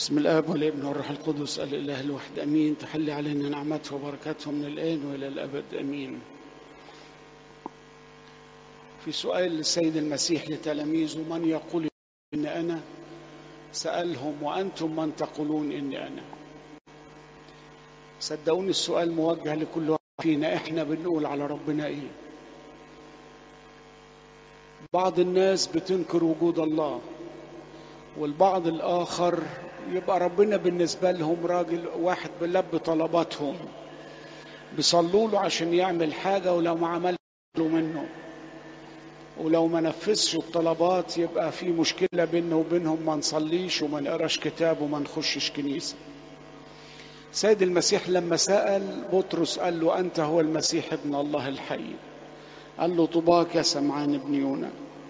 بسم الاب والابن والروح القدس الاله الواحد امين تحلي علينا نعمته وبركاته من الان والى الابد امين في سؤال للسيد المسيح لتلاميذه من يقول ان انا سالهم وانتم من تقولون اني انا صدقوني السؤال موجه لكل واحد فينا احنا بنقول على ربنا ايه بعض الناس بتنكر وجود الله والبعض الاخر يبقى ربنا بالنسبه لهم راجل واحد بلب طلباتهم بيصلوا له عشان يعمل حاجه ولو ما عملش منه ولو ما نفذش الطلبات يبقى في مشكله بينه وبينهم ما نصليش وما نقراش كتاب وما نخشش كنيسه سيد المسيح لما سأل بطرس قال له أنت هو المسيح ابن الله الحي قال له طباك يا سمعان ابن يونا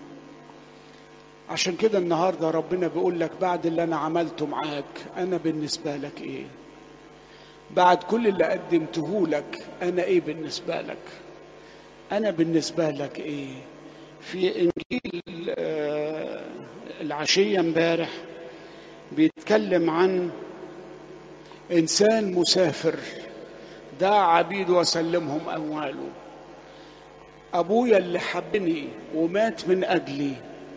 عشان كده النهارده ربنا بيقول لك بعد اللي انا عملته معاك انا بالنسبه لك ايه بعد كل اللي قدمته لك انا ايه بالنسبه لك انا بالنسبه لك ايه في انجيل العشيه امبارح بيتكلم عن انسان مسافر دعا عبيده وسلمهم امواله ابويا اللي حبني ومات من اجلي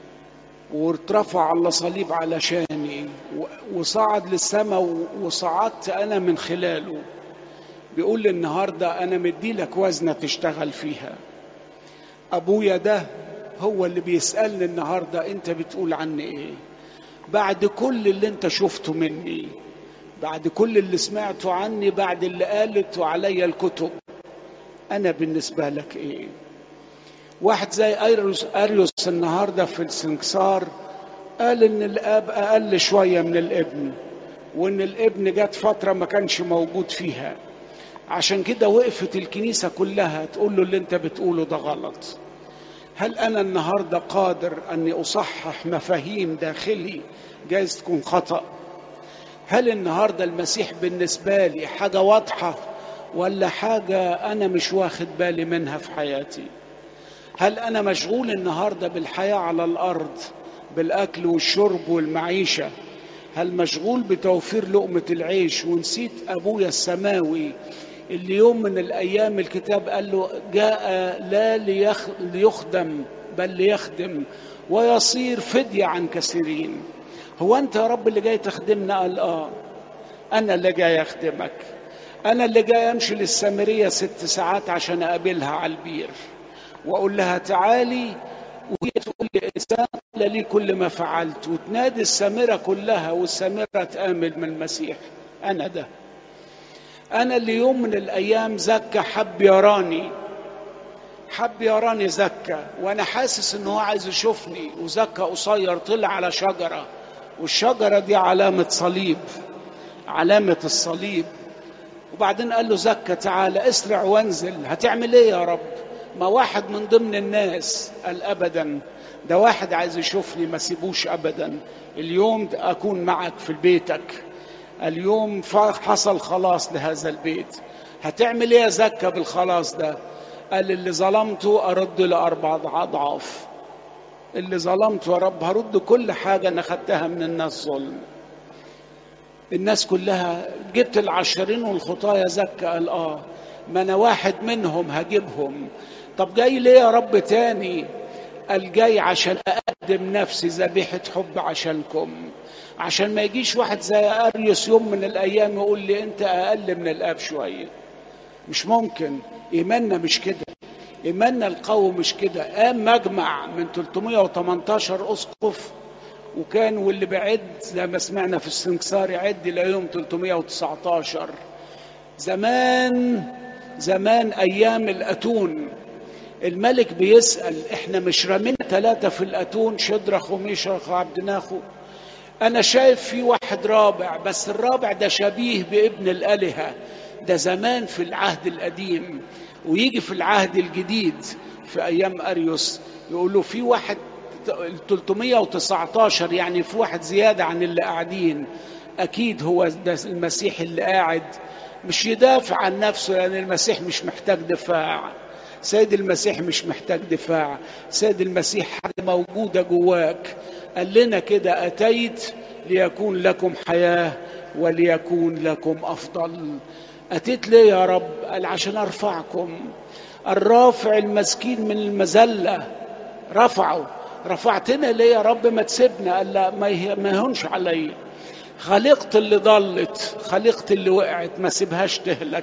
واترفع على صليب علشاني وصعد للسماء وصعدت انا من خلاله بيقول لي النهارده انا مديلك وزنه تشتغل فيها ابويا ده هو اللي بيسالني النهارده انت بتقول عني ايه بعد كل اللي انت شفته مني بعد كل اللي سمعته عني بعد اللي قالت عليا الكتب انا بالنسبه لك ايه واحد زي أريوس, أريوس النهارده في السنكسار قال ان الاب اقل شويه من الابن وان الابن جت فتره ما كانش موجود فيها عشان كده وقفت الكنيسه كلها تقول له اللي انت بتقوله ده غلط هل انا النهارده قادر اني اصحح مفاهيم داخلي جايز تكون خطا هل النهارده المسيح بالنسبه لي حاجه واضحه ولا حاجه انا مش واخد بالي منها في حياتي هل انا مشغول النهارده بالحياه على الارض بالاكل والشرب والمعيشه هل مشغول بتوفير لقمه العيش ونسيت ابويا السماوي اللي يوم من الايام الكتاب قال له جاء لا ليخ ليخدم بل ليخدم ويصير فديه عن كثيرين هو انت يا رب اللي جاي تخدمنا قال اه انا اللي جاي اخدمك انا اللي جاي امشي للسامريه ست ساعات عشان اقابلها على البير واقول لها تعالي وهي تقول لي انسان لي كل ما فعلت وتنادي السامره كلها والسامره تامل من المسيح انا ده انا اللي يوم من الايام زكى حب يراني حب يراني زكى وانا حاسس ان هو عايز يشوفني وزكى قصير طلع على شجره والشجره دي علامه صليب علامه الصليب وبعدين قال له زكى تعالى اسرع وانزل هتعمل ايه يا رب ما واحد من ضمن الناس قال ابدا ده واحد عايز يشوفني ما سيبوش ابدا اليوم اكون معك في بيتك اليوم حصل خلاص لهذا البيت هتعمل ايه يا زكا بالخلاص ده قال اللي ظلمته ارد لاربع اضعاف اللي ظلمته يا رب هرد كل حاجه انا خدتها من الناس ظلم الناس كلها جبت العشرين والخطايا زكا قال اه ما انا واحد منهم هجيبهم طب جاي ليه يا رب تاني قال جاي عشان اقدم نفسي ذبيحه حب عشانكم عشان ما يجيش واحد زي اريوس يوم من الايام يقول لي انت اقل من الاب شويه مش ممكن ايماننا مش كده ايماننا القوي مش كده قام مجمع من 318 اسقف وكان واللي بعد زي ما سمعنا في السنكسار يعد الى يوم 319 زمان زمان ايام الاتون الملك بيسال احنا مش رامين ثلاثه في الاتون شدرخ وميشرخ وعبد ناخو انا شايف في واحد رابع بس الرابع ده شبيه بابن الالهه ده زمان في العهد القديم ويجي في العهد الجديد في ايام اريوس يقولوا في واحد 319 يعني في واحد زياده عن اللي قاعدين اكيد هو ده المسيح اللي قاعد مش يدافع عن نفسه لان يعني المسيح مش محتاج دفاع سيد المسيح مش محتاج دفاع سيد المسيح حاجه موجوده جواك قال لنا كده اتيت ليكون لكم حياة وليكون لكم أفضل أتيت ليه يا رب قال عشان أرفعكم الرافع المسكين من المذلة رفعه رفعتنا ليه يا رب ما تسيبنا قال لا ما يهونش عليا خلقت اللي ضلت خلقت اللي وقعت ما سيبهاش تهلك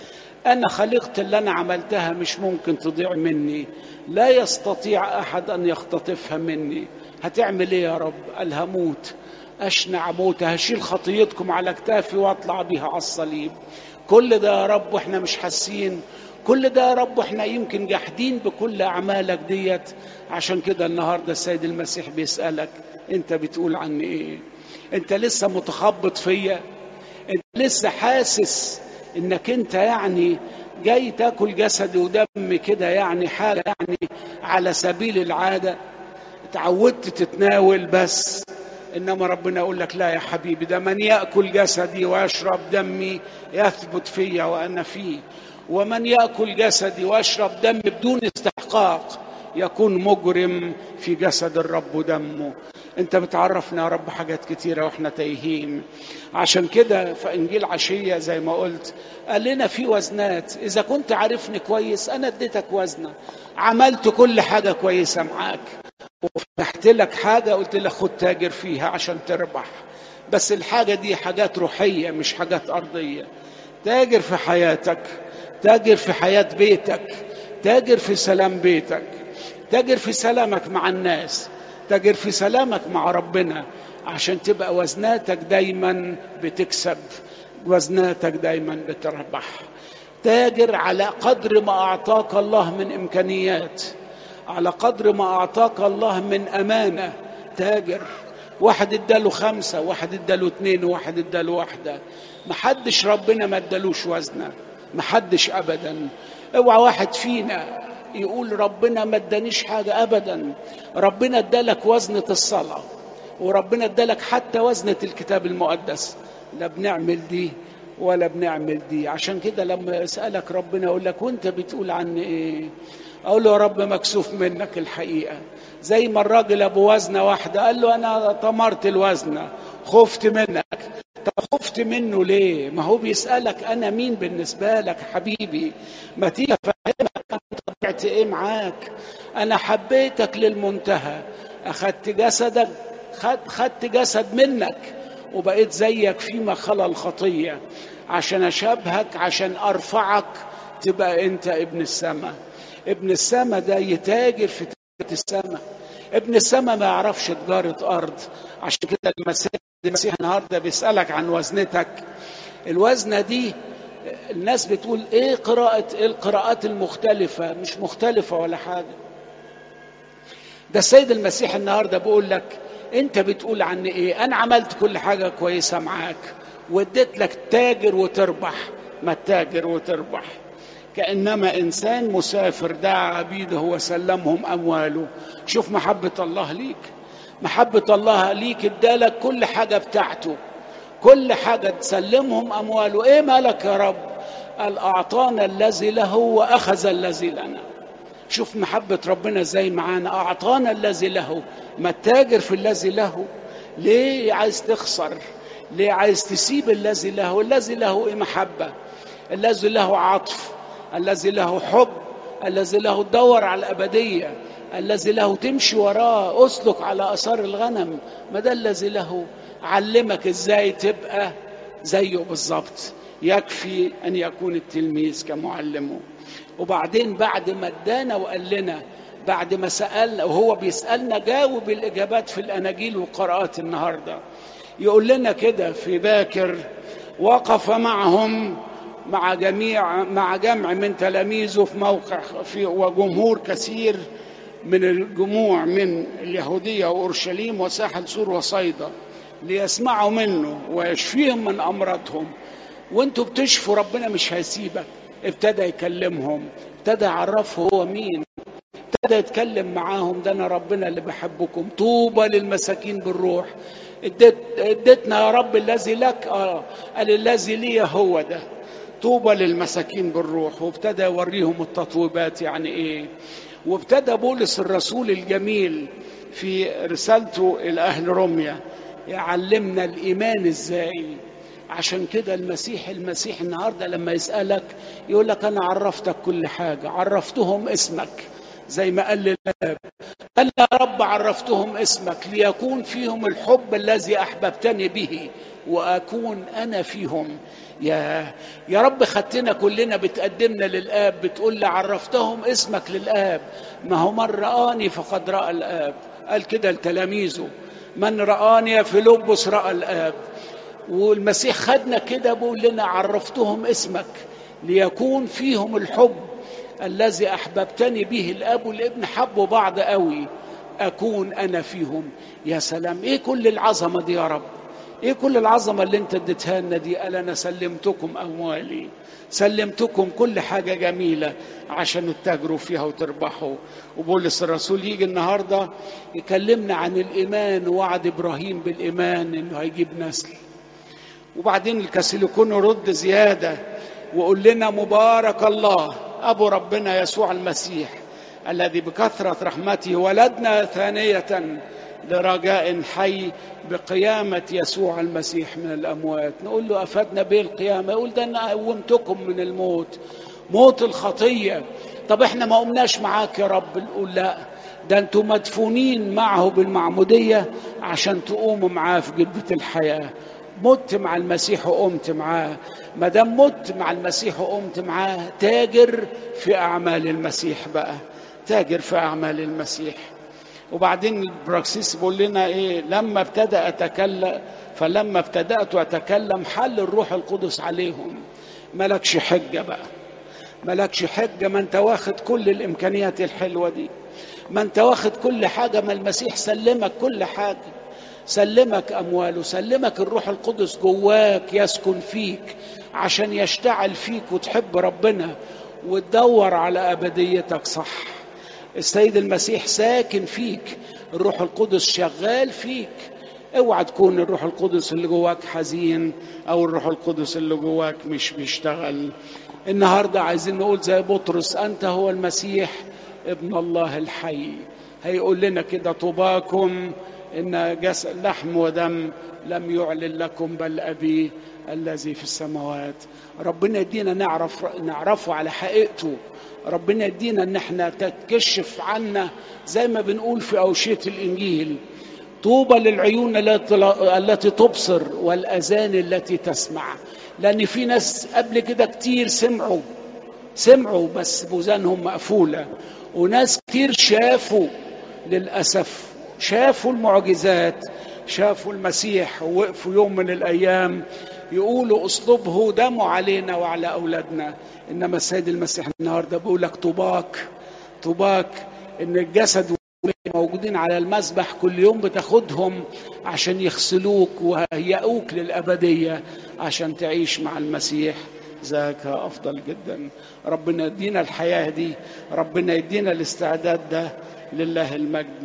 أنا خلقت اللي أنا عملتها مش ممكن تضيع مني لا يستطيع أحد أن يختطفها مني هتعمل إيه يا رب قال هموت أشنع موت هشيل خطيتكم على كتافي وأطلع بيها على الصليب كل ده يا رب وإحنا مش حاسين كل ده يا رب واحنا يمكن جاحدين بكل اعمالك ديت عشان كده النهارده السيد المسيح بيسالك انت بتقول عني ايه انت لسه متخبط فيا انت لسه حاسس انك انت يعني جاي تاكل جسد ودم كده يعني حاجه يعني على سبيل العاده اتعودت تتناول بس انما ربنا يقول لك لا يا حبيبي ده من ياكل جسدي ويشرب دمي يثبت فيا وانا فيه ومن ياكل جسدي ويشرب دم بدون استحقاق يكون مجرم في جسد الرب ودمه انت بتعرفنا يا رب حاجات كتيرة واحنا تايهين عشان كده في انجيل عشية زي ما قلت قال لنا في وزنات اذا كنت عارفني كويس انا اديتك وزنة عملت كل حاجة كويسة معاك وفتحت لك حاجة قلت لك خد تاجر فيها عشان تربح بس الحاجة دي حاجات روحية مش حاجات أرضية تاجر في حياتك تاجر في حياة بيتك تاجر في سلام بيتك تاجر في سلامك مع الناس تاجر في سلامك مع ربنا عشان تبقى وزناتك دايما بتكسب وزناتك دايما بتربح تاجر على قدر ما أعطاك الله من إمكانيات على قدر ما أعطاك الله من أمانة تاجر واحد اداله خمسة واحد اداله اتنين وواحد اداله واحدة محدش ربنا ما ادالوش وزنه محدش ابدا اوعى واحد فينا يقول ربنا ما ادانيش حاجه ابدا ربنا ادالك وزنه الصلاه وربنا ادالك حتى وزنه الكتاب المقدس لا بنعمل دي ولا بنعمل دي عشان كده لما يسالك ربنا يقول لك وانت بتقول عني ايه اقول له يا رب مكسوف منك الحقيقه زي ما الراجل ابو وزنه واحده قال له انا طمرت الوزنه خفت منك طب خفت منه ليه؟ ما هو بيسألك أنا مين بالنسبة لك حبيبي؟ ما تيجي أفهمك أنا طبيعتي إيه معاك؟ أنا حبيتك للمنتهى أخدت جسدك خد خدت جسد منك وبقيت زيك فيما خلا الخطية عشان أشبهك عشان أرفعك تبقى أنت ابن السماء ابن السماء ده يتاجر في تجارة السماء ابن السماء ما يعرفش تجارة أرض عشان كده المسيح المسيح النهارده بيسألك عن وزنتك الوزنة دي الناس بتقول ايه قراءة ايه القراءات المختلفة مش مختلفة ولا حاجة ده السيد المسيح النهارده بيقول لك انت بتقول عني ايه انا عملت كل حاجة كويسة معاك واديت لك تاجر وتربح ما تاجر وتربح كأنما إنسان مسافر دعا عبيده وسلمهم أمواله شوف محبة الله ليك محبة الله ليك ادالك كل حاجة بتاعته كل حاجة تسلمهم أمواله إيه مالك يا رب قال أعطانا الذي له وأخذ الذي لنا شوف محبة ربنا زي معانا أعطانا الذي له ما تاجر في الذي له ليه عايز تخسر ليه عايز تسيب الذي له الذي له إيه محبة الذي له عطف الذي له حب الذي له تدور على الأبدية الذي له تمشي وراه أسلك على أثار الغنم ما ده الذي له علمك إزاي تبقى زيه بالظبط يكفي أن يكون التلميذ كمعلمه وبعدين بعد ما ادانا وقال لنا بعد ما سألنا وهو بيسألنا جاوب الإجابات في الأناجيل وقراءات النهاردة يقول لنا كده في باكر وقف معهم مع جميع مع جمع من تلاميذه في موقع في وجمهور كثير من الجموع من اليهودية وأورشليم وساحل سور وصيدا ليسمعوا منه ويشفيهم من أمراضهم وانتوا بتشفوا ربنا مش هيسيبك ابتدى يكلمهم ابتدى يعرفه هو مين ابتدى يتكلم معاهم ده انا ربنا اللي بحبكم طوبى للمساكين بالروح اديت اديتنا يا رب الذي لك اه قال الذي لي هو ده طوبى للمساكين بالروح وابتدى يوريهم التطويبات يعني ايه وابتدى بولس الرسول الجميل في رسالته الى اهل روميا يعلمنا الإيمان إزاي عشان كده المسيح المسيح النهارده لما يسألك يقول لك أنا عرفتك كل حاجة عرفتهم اسمك زي ما قال للآب قال يا رب عرفتهم اسمك ليكون فيهم الحب الذي أحببتني به وأكون أنا فيهم يا يا رب خدتنا كلنا بتقدمنا للآب بتقول لي عرفتهم اسمك للآب ما هو من رآني فقد رأى الآب قال كده لتلاميذه من رآني في لبس رأى الآب والمسيح خدنا كده بيقول لنا عرفتهم اسمك ليكون فيهم الحب الذي احببتني به الاب والابن حبوا بعض قوي اكون انا فيهم يا سلام ايه كل العظمه دي يا رب ايه كل العظمه اللي انت اديتها لنا دي قال انا سلمتكم اموالي سلمتكم كل حاجه جميله عشان تتاجروا فيها وتربحوا وبولس الرسول يجي النهارده يكلمنا عن الايمان ووعد ابراهيم بالايمان انه هيجيب نسل وبعدين الكاسيليكون يرد زياده وقول لنا مبارك الله ابو ربنا يسوع المسيح الذي بكثره رحمته ولدنا ثانيه لرجاء حي بقيامة يسوع المسيح من الأموات نقول له أفادنا به القيامة يقول ده أنا قومتكم من الموت موت الخطية طب احنا ما قمناش معاك يا رب نقول لا ده انتوا مدفونين معه بالمعمودية عشان تقوموا معاه في جبة الحياة مت مع المسيح وقمت معاه ما دام مت مع المسيح وقمت معاه تاجر في اعمال المسيح بقى تاجر في اعمال المسيح وبعدين البراكسيس بيقول لنا ايه لما ابتدا اتكلم فلما ابتدات اتكلم حل الروح القدس عليهم ملكش حجه بقى ملكش حجه ما انت واخد كل الامكانيات الحلوه دي ما انت واخد كل حاجه ما المسيح سلمك كل حاجه سلمك امواله سلمك الروح القدس جواك يسكن فيك عشان يشتعل فيك وتحب ربنا وتدور على ابديتك صح السيد المسيح ساكن فيك الروح القدس شغال فيك اوعى تكون الروح القدس اللي جواك حزين او الروح القدس اللي جواك مش بيشتغل النهارده عايزين نقول زي بطرس انت هو المسيح ابن الله الحي هيقول لنا كده طوباكم ان جسد لحم ودم لم يعلن لكم بل ابي الذي في السماوات ربنا يدينا نعرف نعرفه على حقيقته ربنا يدينا ان احنا تتكشف عنا زي ما بنقول في اوشيه الانجيل طوبى للعيون التي تبصر والاذان التي تسمع لان في ناس قبل كده كتير سمعوا سمعوا بس بوزانهم مقفوله وناس كتير شافوا للاسف شافوا المعجزات شافوا المسيح ووقفوا يوم من الايام يقولوا اصلبه دمه علينا وعلى اولادنا انما السيد المسيح النهارده بيقول لك طوباك طوباك ان الجسد موجودين على المسبح كل يوم بتاخدهم عشان يغسلوك ويهيئوك للابديه عشان تعيش مع المسيح ذاك افضل جدا ربنا يدينا الحياه دي ربنا يدينا الاستعداد ده لله المجد